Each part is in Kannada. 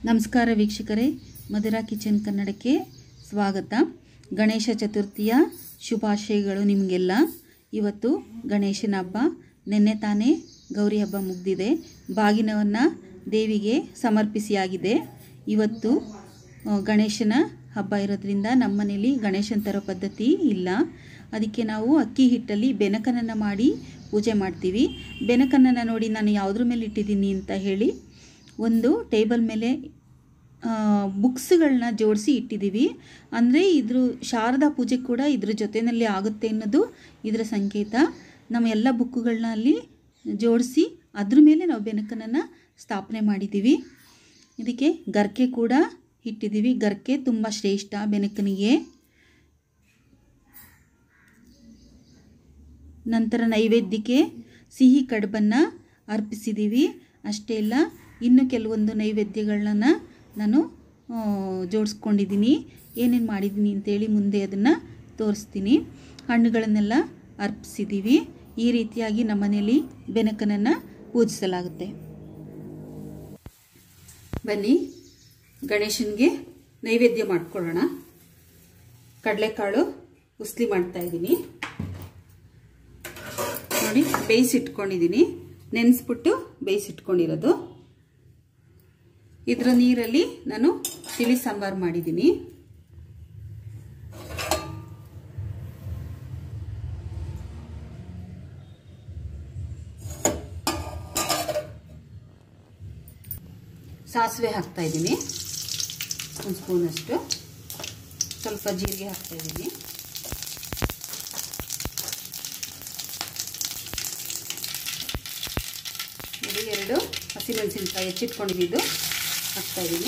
ನಮಸ್ಕಾರ ವೀಕ್ಷಕರೇ ಮಧುರಾ ಕಿಚನ್ ಕನ್ನಡಕ್ಕೆ ಸ್ವಾಗತ ಗಣೇಶ ಚತುರ್ಥಿಯ ಶುಭಾಶಯಗಳು ನಿಮಗೆಲ್ಲ ಇವತ್ತು ಗಣೇಶನ ಹಬ್ಬ ನಿನ್ನೆ ತಾನೇ ಗೌರಿ ಹಬ್ಬ ಮುಗಿದಿದೆ ಬಾಗಿನವನ್ನು ದೇವಿಗೆ ಸಮರ್ಪಿಸಿಯಾಗಿದೆ ಇವತ್ತು ಆ, ಗಣೇಶನ ಹಬ್ಬ ಇರೋದ್ರಿಂದ ನಮ್ಮ ಮನೇಲಿ ಗಣೇಶನ ತರೋ ಪದ್ಧತಿ ಇಲ್ಲ ಅದಕ್ಕೆ ನಾವು ಅಕ್ಕಿ ಹಿಟ್ಟಲ್ಲಿ ಬೆನಕನನ್ನು ಮಾಡಿ ಪೂಜೆ ಮಾಡ್ತೀವಿ ಬೆನಕನನ್ನು ನೋಡಿ ನಾನು ಯಾವುದ್ರ ಮೇಲೆ ಇಟ್ಟಿದ್ದೀನಿ ಅಂತ ಹೇಳಿ ಒಂದು ಟೇಬಲ್ ಮೇಲೆ ಬುಕ್ಸ್ಗಳನ್ನ ಜೋಡಿಸಿ ಇಟ್ಟಿದ್ದೀವಿ ಅಂದರೆ ಇದ್ರ ಶಾರದಾ ಪೂಜೆ ಕೂಡ ಇದ್ರ ಜೊತೆಯಲ್ಲಿ ಆಗುತ್ತೆ ಅನ್ನೋದು ಇದರ ಸಂಕೇತ ನಮ್ಮ ಎಲ್ಲ ಬುಕ್ಕುಗಳನ್ನ ಅಲ್ಲಿ ಜೋಡಿಸಿ ಅದ್ರ ಮೇಲೆ ನಾವು ಬೆನಕನನ್ನು ಸ್ಥಾಪನೆ ಮಾಡಿದ್ದೀವಿ ಇದಕ್ಕೆ ಗರ್ಕೆ ಕೂಡ ಇಟ್ಟಿದ್ದೀವಿ ಗರ್ಕೆ ತುಂಬ ಶ್ರೇಷ್ಠ ಬೆನಕನಿಗೆ ನಂತರ ನೈವೇದ್ಯಕ್ಕೆ ಸಿಹಿ ಕಡುಬನ್ನು ಅರ್ಪಿಸಿದ್ದೀವಿ ಅಷ್ಟೇ ಅಲ್ಲ ಇನ್ನು ಕೆಲವೊಂದು ನೈವೇದ್ಯಗಳನ್ನ ನಾನು ಆ, ಜೋಡಿಸ್ಕೊಂಡಿದ್ದೀನಿ ಏನೇನು ಮಾಡಿದ್ದೀನಿ ಅಂತೇಳಿ ಮುಂದೆ ಅದನ್ನು ತೋರಿಸ್ತೀನಿ ಹಣ್ಣುಗಳನ್ನೆಲ್ಲ ಅರ್ಪಿಸಿದ್ದೀವಿ ಈ ರೀತಿಯಾಗಿ ನಮ್ಮ ಮನೆಯಲ್ಲಿ ಬೆನಕನನ್ನು ಪೂಜಿಸಲಾಗುತ್ತೆ ಬನ್ನಿ ಗಣೇಶನಿಗೆ ನೈವೇದ್ಯ ಮಾಡ್ಕೊಳ್ಳೋಣ ಕಡಲೆಕಾಳು ಉಸ್ಲಿ ಮಾಡ್ತಾ ಇದ್ದೀನಿ ನೋಡಿ ಬೇಯಿಸಿಟ್ಕೊಂಡಿದ್ದೀನಿ ನೆನೆಸ್ಬಿಟ್ಟು ಬೇಯಿಸಿಟ್ಕೊಂಡಿರೋದು ಇದರ ನೀರಲ್ಲಿ ನಾನು ತಿಳಿ ಸಾಂಬಾರು ಮಾಡಿದ್ದೀನಿ ಸಾಸಿವೆ ಹಾಕ್ತಾ ಇದ್ದೀನಿ ಒಂದು ಸ್ಪೂನಷ್ಟು ಸ್ವಲ್ಪ ಜೀರಿಗೆ ಹಾಕ್ತಾ ಇದ್ದೀನಿ ನೋಡಿ ಎರಡು ಹಸಿಮೆಣಸಿನ್ಕಾಯಿ ಹೆಚ್ಚಿಟ್ಕೊಂಡಿದ್ದು ಹಾಕ್ತಾ ಇದ್ದೀನಿ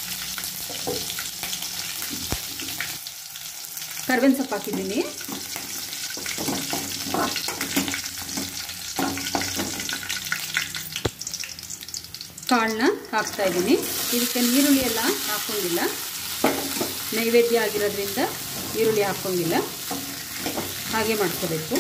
ಕರ್ಬೇವಿನ ಸೊಪ್ಪು ಹಾಕಿದ್ದೀನಿ ಕಾಳನ್ನ ಹಾಕ್ತಾ ಇದ್ದೀನಿ ಇದಕ್ಕೆ ಈರುಳ್ಳಿ ಎಲ್ಲ ಹಾಕೋಂಗಿಲ್ಲ ನೈವೇದ್ಯ ಆಗಿರೋದ್ರಿಂದ ಈರುಳ್ಳಿ ಹಾಕೋಂಗಿಲ್ಲ ಹಾಗೆ ಮಾಡ್ಕೋಬೇಕು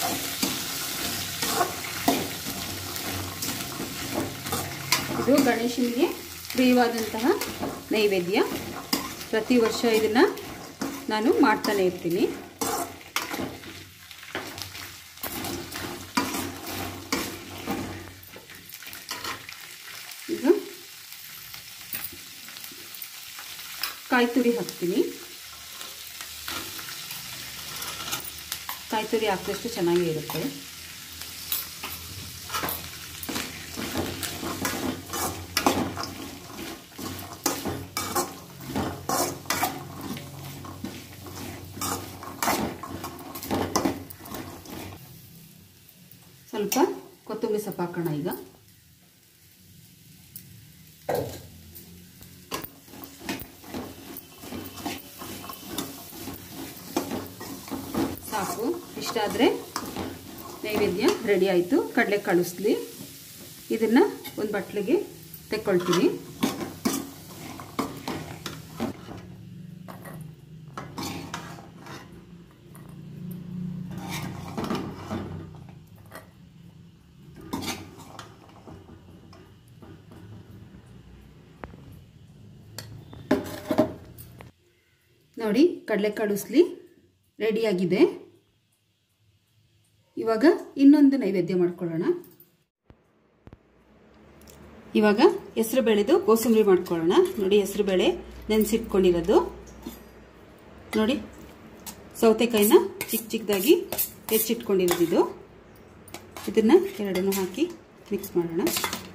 ಇದು ಗಣೇಶನಿಗೆ ಪ್ರಿಯವಾದಂತಹ ನೈವೇದ್ಯ ಪ್ರತಿ ವರ್ಷ ಇದನ್ನು ನಾನು ಮಾಡ್ತಾನೆ ಇರ್ತೀನಿ ಈಗ ಕಾಯಿ ತುರಿ ಹಾಕ್ತೀನಿ ಕಾಯಿ ತುರಿ ಹಾಕಿದಷ್ಟು ಚೆನ್ನಾಗೇ ಇರುತ್ತೆ ಸ್ವಲ್ಪ ಕೊತ್ತಂಬರಿ ಸೊಪ್ಪು ಹಾಕೋಣ ಈಗ ಸಾಕು ಇಷ್ಟ ಆದರೆ ನೈವೇದ್ಯ ರೆಡಿ ಆಯಿತು ಕಡಲೆ ಕಳಿಸ್ಲಿ ಇದನ್ನು ಒಂದು ಬಟ್ಲಿಗೆ ತೆಕ್ಕೊಳ್ತೀನಿ ನೋಡಿ ಕಡಲೆಕಾಳು ಉಸ್ಲಿ ರೆಡಿಯಾಗಿದೆ ಇವಾಗ ಇನ್ನೊಂದು ನೈವೇದ್ಯ ಮಾಡ್ಕೊಳ್ಳೋಣ ಇವಾಗ ಹೆಸರು ಬೇಳೆದು ಕೋಸಂಬರಿ ಮಾಡ್ಕೊಳ್ಳೋಣ ನೋಡಿ ಹೆಸರು ಬೇಳೆ ನೆನೆಸಿಟ್ಕೊಂಡಿರೋದು ನೋಡಿ ಸೌತೆಕಾಯಿನ ಚಿಕ್ಕ ಚಿಕ್ಕದಾಗಿ ಹೆಚ್ಚಿಟ್ಕೊಂಡಿರೋದು ಇದು ಇದನ್ನು ಎರಡನ್ನೂ ಹಾಕಿ ಮಿಕ್ಸ್ ಮಾಡೋಣ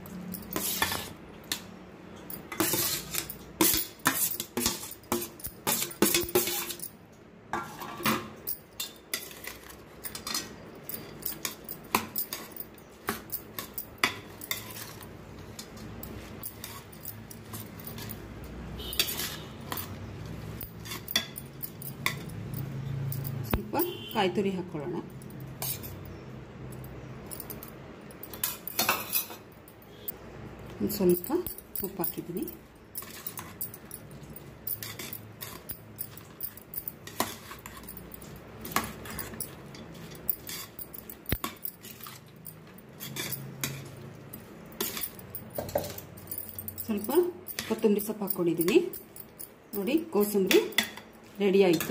ಸ್ವಲ್ಪ ಕಾಯಿ ತುರಿ ಹಾಕ್ಕೊಳ್ಳೋಣ ಒಂದು ಸ್ವಲ್ಪ ಉಪ್ಪು ಹಾಕಿದ್ದೀನಿ ಸ್ವಲ್ಪ ಕೊತ್ತಂಬರಿ ಸೊಪ್ಪು ಹಾಕ್ಕೊಂಡಿದ್ದೀನಿ ನೋಡಿ ಕೋಸಂಬರಿ ರೆಡಿ ಆಯಿತು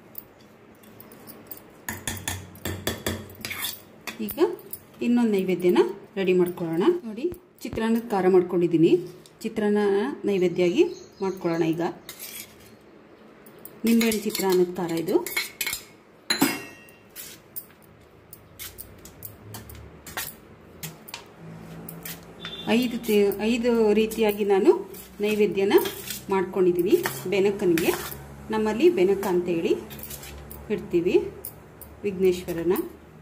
ಈಗ ಇನ್ನೊಂದು ನೈವೇದ್ಯನ ರೆಡಿ ಮಾಡ್ಕೊಳ್ಳೋಣ ನೋಡಿ ಚಿತ್ರಾನ್ನದ ಖಾರ ಮಾಡ್ಕೊಂಡಿದ್ದೀನಿ ಚಿತ್ರಾನ್ನ ನೈವೇದ್ಯವಾಗಿ ಮಾಡ್ಕೊಳ್ಳೋಣ ಈಗ ನಿಂಬೆಹಣ್ಣು ಚಿತ್ರಾನ್ನದ ಖಾರ ಇದು ಐದು ಐದು ರೀತಿಯಾಗಿ ನಾನು ನೈವೇದ್ಯನ ಮಾಡ್ಕೊಂಡಿದ್ದೀನಿ ಬೆನಕನಿಗೆ ನಮ್ಮಲ್ಲಿ ಬೆನಕ ಅಂತೇಳಿ ಇಡ್ತೀವಿ ವಿಘ್ನೇಶ್ವರನ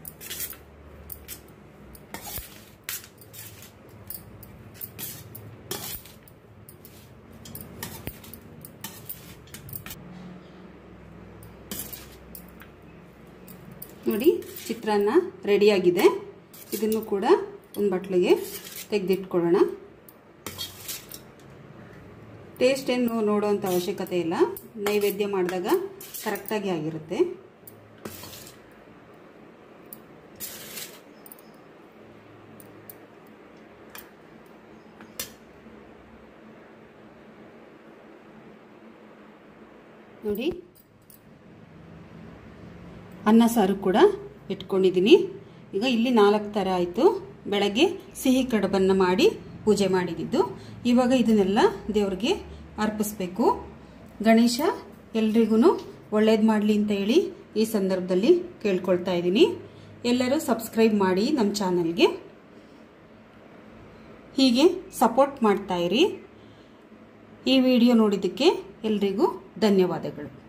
ನೋಡಿ ಚಿತ್ರಾನ್ನ ರೆಡಿಯಾಗಿದೆ ಇದನ್ನು ಕೂಡ ಒಂದು ಬಟ್ಲಿಗೆ ತೆಗೆದಿಟ್ಕೊಳ್ಳೋಣ ಟೇಸ್ಟ್ ಏನು ನೋಡೋವಂಥ ಅವಶ್ಯಕತೆ ಇಲ್ಲ ನೈವೇದ್ಯ ಮಾಡಿದಾಗ ಕರೆಕ್ಟಾಗಿ ಆಗಿರುತ್ತೆ ನೋಡಿ ಅನ್ನ ಸಾರು ಕೂಡ ಇಟ್ಕೊಂಡಿದ್ದೀನಿ ಈಗ ಇಲ್ಲಿ ನಾಲ್ಕು ಥರ ಆಯಿತು ಬೆಳಗ್ಗೆ ಸಿಹಿ ಕಡುಬನ್ನು ಮಾಡಿ ಪೂಜೆ ಮಾಡಿದ್ದು ಇವಾಗ ಇದನ್ನೆಲ್ಲ ದೇವ್ರಿಗೆ ಅರ್ಪಿಸ್ಬೇಕು ಗಣೇಶ ಎಲ್ರಿಗೂ ಒಳ್ಳೇದು ಮಾಡಲಿ ಅಂತ ಹೇಳಿ ಈ ಸಂದರ್ಭದಲ್ಲಿ ಕೇಳ್ಕೊಳ್ತಾ ಇದ್ದೀನಿ ಎಲ್ಲರೂ ಸಬ್ಸ್ಕ್ರೈಬ್ ಮಾಡಿ ನಮ್ಮ ಚಾನಲ್ಗೆ ಹೀಗೆ ಸಪೋರ್ಟ್ ಮಾಡ್ತಾ ಇರಿ ಈ ವಿಡಿಯೋ ನೋಡಿದ್ದಕ್ಕೆ ಎಲ್ರಿಗೂ ಧನ್ಯವಾದಗಳು